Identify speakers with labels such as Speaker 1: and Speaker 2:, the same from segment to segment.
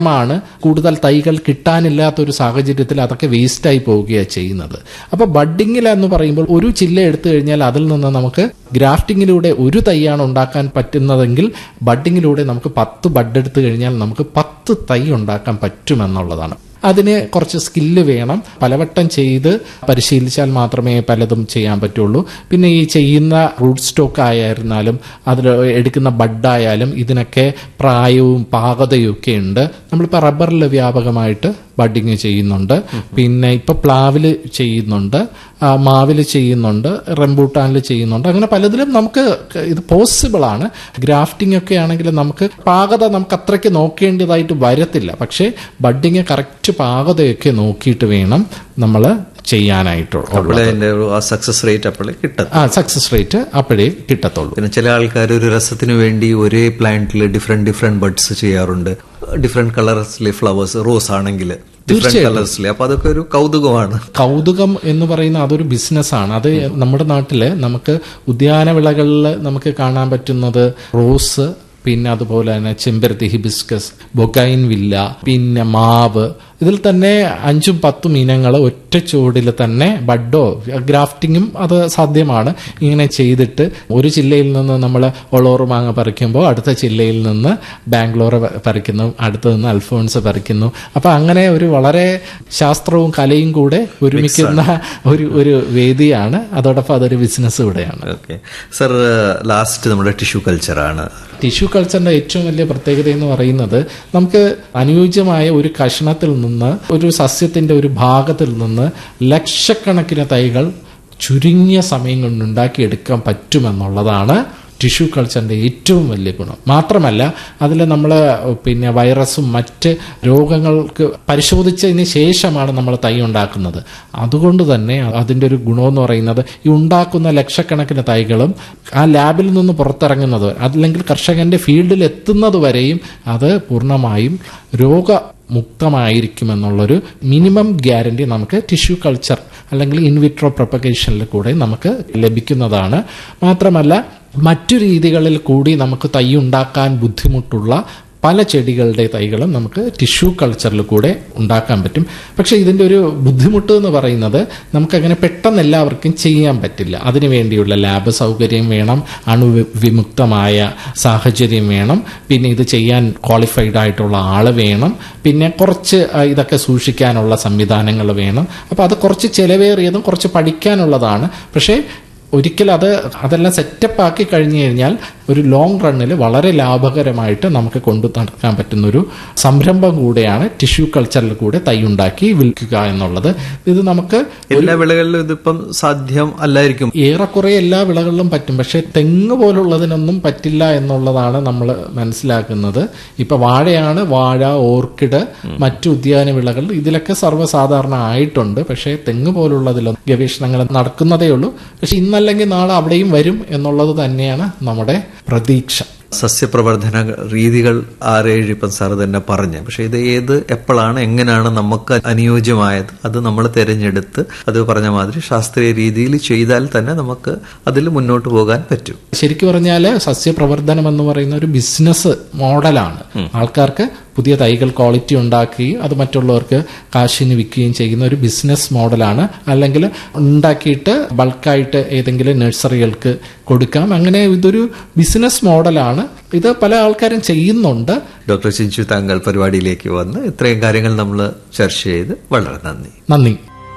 Speaker 1: മാണ് കൂടുതൽ തൈകൾ കിട്ടാനില്ലാത്ത ഒരു സാഹചര്യത്തിൽ അതൊക്കെ വേസ്റ്റായി പോവുകയാണ് ചെയ്യുന്നത് അപ്പൊ ബഡ്ഡിങ്ങിൽ എന്ന് പറയുമ്പോൾ ഒരു ചില്ല എടുത്തു കഴിഞ്ഞാൽ അതിൽ നിന്ന് നമുക്ക് ഗ്രാഫ്റ്റിങ്ങിലൂടെ ഒരു തൈയാണ് ഉണ്ടാക്കാൻ പറ്റുന്നതെങ്കിൽ ബഡ്ഡിങ്ങിലൂടെ നമുക്ക് പത്ത് ബഡ് എടുത്തു കഴിഞ്ഞാൽ നമുക്ക് പത്ത് തൈ ഉണ്ടാക്കാൻ പറ്റുമെന്നുള്ളതാണ് അതിന് കുറച്ച് സ്കില്ല് വേണം പലവട്ടം ചെയ്ത് പരിശീലിച്ചാൽ മാത്രമേ പലതും ചെയ്യാൻ പറ്റുള്ളൂ പിന്നെ ഈ ചെയ്യുന്ന റൂട്ട് സ്റ്റോക്ക് ആയിരുന്നാലും അതിൽ എടുക്കുന്ന ബഡായാലും ഇതിനൊക്കെ പ്രായവും പാകതയും ഒക്കെ ഉണ്ട് നമ്മളിപ്പോൾ റബ്ബറിൽ വ്യാപകമായിട്ട് ബഡിങ് ചെയ്യുന്നുണ്ട് പിന്നെ ഇപ്പൊ പ്ലാവില് ചെയ്യുന്നുണ്ട് ആ, മാവില് ചെയ്യുന്നുണ്ട് റംബൂട്ടാനിൽ ചെയ്യുന്നുണ്ട് അങ്ങനെ പലതിലും നമുക്ക് ഇത് പോസിബിൾ ആണ് ഗ്രാഫ്റ്റിംഗ് ഒക്കെ ആണെങ്കിൽ നമുക്ക് പാകത നമുക്ക് അത്രയ്ക്ക് നോക്കേണ്ടതായിട്ട് വരത്തില്ല പക്ഷേ ബഡിങ് കറക്റ്റ് പാകതയൊക്കെ നോക്കിയിട്ട് വേണം നമ്മൾ ചെയ്യാനായിട്ടുള്ളൂ
Speaker 2: അപ്പോഴേ അതിന്റെ ഒരു ആ സക്സസ് റേറ്റ് അപ്പോഴേ കിട്ടും
Speaker 1: ആ സക്സസ് റേറ്റ് അപ്പോഴേ കിട്ടത്തുള്ളൂ
Speaker 2: പിന്നെ ചില ആൾക്കാർ ഒരു രസത്തിന് വേണ്ടി ഒരേ പ്ലാന്റിൽ ഡിഫറെന്റ് ഡിഫറെന്റ് ബഡ്സ് ചെയ്യാറുണ്ട് ഡിഫറെന്റ് കളേഴ്സിലെ ഫ്ലവേഴ്സ് റോസ് ആണെങ്കിൽ ഡിഫറെന്റ് കളേഴ്സിലെ അപ്പൊ അതൊക്കെ ഒരു കൗതുകമാണ്
Speaker 1: കൗതുകം എന്ന് പറയുന്ന അതൊരു ബിസിനസ്സാണ് അത് നമ്മുടെ നാട്ടില് നമുക്ക് ഉദ്യാന വിളകളിൽ നമുക്ക് കാണാൻ പറ്റുന്നത് റോസ് പിന്നെ അതുപോലെ തന്നെ ചെമ്പരത്തി ഹിബിസ്കസ് ബൊഗൈൻ വില്ല പിന്നെ മാവ് ഇതിൽ തന്നെ അഞ്ചും പത്തും ഇനങ്ങൾ ഒറ്റ ചുവടിൽ തന്നെ ബഡോ ഗ്രാഫ്റ്റിങ്ങും അത് സാധ്യമാണ് ഇങ്ങനെ ചെയ്തിട്ട് ഒരു ജില്ലയിൽ നിന്ന് നമ്മൾ ഒളോറ് മാങ്ങ പറിക്കുമ്പോൾ അടുത്ത ജില്ലയിൽ നിന്ന് ബാംഗ്ലൂർ പറിക്കുന്നു അടുത്ത് നിന്ന് അൽഫോൺസ് പറിക്കുന്നു അപ്പൊ അങ്ങനെ ഒരു വളരെ ശാസ്ത്രവും കലയും കൂടെ ഒരുമിക്കുന്ന ഒരു ഒരു വേദിയാണ് അതോടൊപ്പം അതൊരു ബിസിനസ് കൂടെയാണ്
Speaker 2: ഓക്കെ സർ ലാസ്റ്റ് നമ്മുടെ ടിഷ്യൂ കൾച്ചറാണ്
Speaker 1: ടിഷ്യൂ കൾച്ചറിന്റെ ഏറ്റവും വലിയ പ്രത്യേകത എന്ന് പറയുന്നത് നമുക്ക് അനുയോജ്യമായ ഒരു കഷണത്തിൽ നിന്ന് ഒരു സസ്യത്തിന്റെ ഒരു ഭാഗത്തിൽ നിന്ന് ലക്ഷക്കണക്കിന് തൈകൾ ചുരുങ്ങിയ സമയം കൊണ്ട് ഉണ്ടാക്കിയെടുക്കാൻ പറ്റുമെന്നുള്ളതാണ് ടിഷ്യൂ കൾച്ചറിന്റെ ഏറ്റവും വലിയ ഗുണം മാത്രമല്ല അതിൽ നമ്മൾ പിന്നെ വൈറസും മറ്റ് രോഗങ്ങൾക്ക് പരിശോധിച്ചതിന് ശേഷമാണ് നമ്മൾ തൈ ഉണ്ടാക്കുന്നത് അതുകൊണ്ട് തന്നെ അതിൻ്റെ ഒരു ഗുണമെന്ന് പറയുന്നത് ഈ ഉണ്ടാക്കുന്ന ലക്ഷക്കണക്കിന് തൈകളും ആ ലാബിൽ നിന്ന് പുറത്തിറങ്ങുന്നത് അല്ലെങ്കിൽ കർഷകന്റെ ഫീൽഡിൽ എത്തുന്നത് വരെയും അത് പൂർണ്ണമായും രോഗ മുക്തമായിരിക്കുമെന്നുള്ളൊരു മിനിമം ഗ്യാരണ്ടി നമുക്ക് ടിഷ്യൂ കൾച്ചർ അല്ലെങ്കിൽ ഇൻവിട്രോ പ്രൊപ്പഗേഷനിൽ കൂടെ നമുക്ക് ലഭിക്കുന്നതാണ് മാത്രമല്ല മറ്റു രീതികളിൽ കൂടി നമുക്ക് തൈ ഉണ്ടാക്കാൻ ബുദ്ധിമുട്ടുള്ള പല ചെടികളുടെ തൈകളും നമുക്ക് ടിഷ്യൂ കൾച്ചറിൽ കൂടെ ഉണ്ടാക്കാൻ പറ്റും പക്ഷെ ഇതിൻ്റെ ഒരു ബുദ്ധിമുട്ട് എന്ന് പറയുന്നത് നമുക്കങ്ങനെ പെട്ടെന്ന് എല്ലാവർക്കും ചെയ്യാൻ പറ്റില്ല അതിനു വേണ്ടിയുള്ള ലാബ് സൗകര്യം വേണം അണുവിമുക്തമായ സാഹചര്യം വേണം പിന്നെ ഇത് ചെയ്യാൻ ക്വാളിഫൈഡ് ആയിട്ടുള്ള ആള് വേണം പിന്നെ കുറച്ച് ആ, ഇതൊക്കെ സൂക്ഷിക്കാനുള്ള സംവിധാനങ്ങൾ വേണം അപ്പോൾ അത് കുറച്ച് ചിലവേറിയതും കുറച്ച് പഠിക്കാനുള്ളതാണ് പക്ഷേ ഒരിക്കൽ അത് അതെല്ലാം സെറ്റപ്പ് ആക്കി കഴിഞ്ഞു കഴിഞ്ഞാൽ ഒരു ലോങ് റണ്ണിൽ വളരെ ലാഭകരമായിട്ട് നമുക്ക് കൊണ്ടു നടക്കാൻ പറ്റുന്ന ഒരു സംരംഭം കൂടെയാണ് ടിഷ്യൂ കൾച്ചറിൽ കൂടെ തൈ ഉണ്ടാക്കി വിൽക്കുക എന്നുള്ളത് ഇത് നമുക്ക്
Speaker 2: എല്ലാ വിളകളിലും ഇതിപ്പം സാധ്യം അല്ലായിരിക്കും
Speaker 1: ഏറെക്കുറെ എല്ലാ വിളകളിലും പറ്റും പക്ഷെ തെങ്ങ് പോലുള്ളതിനൊന്നും പറ്റില്ല എന്നുള്ളതാണ് നമ്മൾ മനസ്സിലാക്കുന്നത് ഇപ്പൊ വാഴയാണ് വാഴ ഓർക്കിഡ് മറ്റു ഉദ്യാന വിളകൾ ഇതിലൊക്കെ സർവ്വസാധാരണ ആയിട്ടുണ്ട് പക്ഷേ തെങ്ങ് പോലുള്ളതിലൊന്നും ഗവേഷണങ്ങൾ നടക്കുന്നതേ ഉള്ളൂ പക്ഷെ ഇന്നല്ലെങ്കിൽ നാളെ അവിടെയും വരും എന്നുള്ളത് തന്നെയാണ് നമ്മുടെ പ്രതീക്ഷ
Speaker 2: സസ്യപ്രവർധന രീതികൾ ആറേഴ് ഇപ്പം സാർ തന്നെ പറഞ്ഞു പക്ഷെ ഇത് ഏത് എപ്പോഴാണ് എങ്ങനെയാണ് നമുക്ക് അനുയോജ്യമായത് അത് നമ്മൾ തിരഞ്ഞെടുത്ത് അത് പറഞ്ഞ മാതിരി ശാസ്ത്രീയ രീതിയിൽ ചെയ്താൽ തന്നെ നമുക്ക് അതിൽ മുന്നോട്ട് പോകാൻ പറ്റും
Speaker 1: ശരിക്കും പറഞ്ഞാൽ സസ്യപ്രവർത്തനം എന്ന് പറയുന്ന ഒരു ബിസിനസ് മോഡലാണ് ആൾക്കാർക്ക് പുതിയ തൈകൾ ക്വാളിറ്റി ഉണ്ടാക്കുകയും അത് മറ്റുള്ളവർക്ക് കാശിന് വിൽക്കുകയും ചെയ്യുന്ന ഒരു ബിസിനസ് മോഡലാണ് അല്ലെങ്കിൽ ഉണ്ടാക്കിയിട്ട് ബൾക്കായിട്ട് ഏതെങ്കിലും നഴ്സറികൾക്ക് കൊടുക്കാം അങ്ങനെ ഇതൊരു ബിസിനസ് മോഡലാണ് ഇത് പല ആൾക്കാരും ചെയ്യുന്നുണ്ട്
Speaker 2: ഡോക്ടർ ചിഞ്ചു താങ്കൾ പരിപാടിയിലേക്ക് വന്ന് ഇത്രയും കാര്യങ്ങൾ നമ്മൾ ചർച്ച ചെയ്ത് വളരെ നന്ദി
Speaker 1: നന്ദി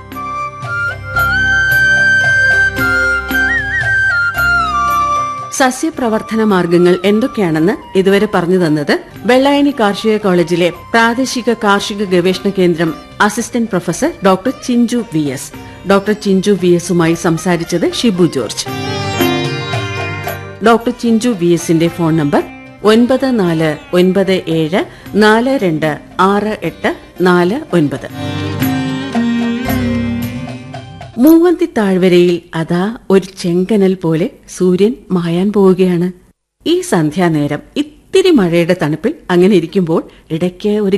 Speaker 3: സസ്യപ്രവർത്തന മാർഗങ്ങൾ എന്തൊക്കെയാണെന്ന് ഇതുവരെ പറഞ്ഞു തന്നത് വെള്ളായണി കാർഷിക കോളേജിലെ പ്രാദേശിക കാർഷിക ഗവേഷണ കേന്ദ്രം assistant professor doctor Chinchu V S doctor Chinchu V എസുമായി സംസാരിച്ചത് Shibu George doctor Chinchu V എസിന്റെ ഫോൺ നമ്പർ ഒൻപത് നാല് ഒൻപത് ഏഴ് നാല് രണ്ട് ആറ് എട്ട് നാല് ഒൻപത് മൂവന്തി താഴ്വരയിൽ അതാ ഒരു ചെങ്കനൽ പോലെ സൂര്യൻ മായാൻ പോവുകയാണ് ഈ സന്ധ്യാനേരം ഇത്തിരി മഴയുടെ തണുപ്പിൽ അങ്ങനെ ഇരിക്കുമ്പോൾ ഇടയ്ക്ക് ഒരു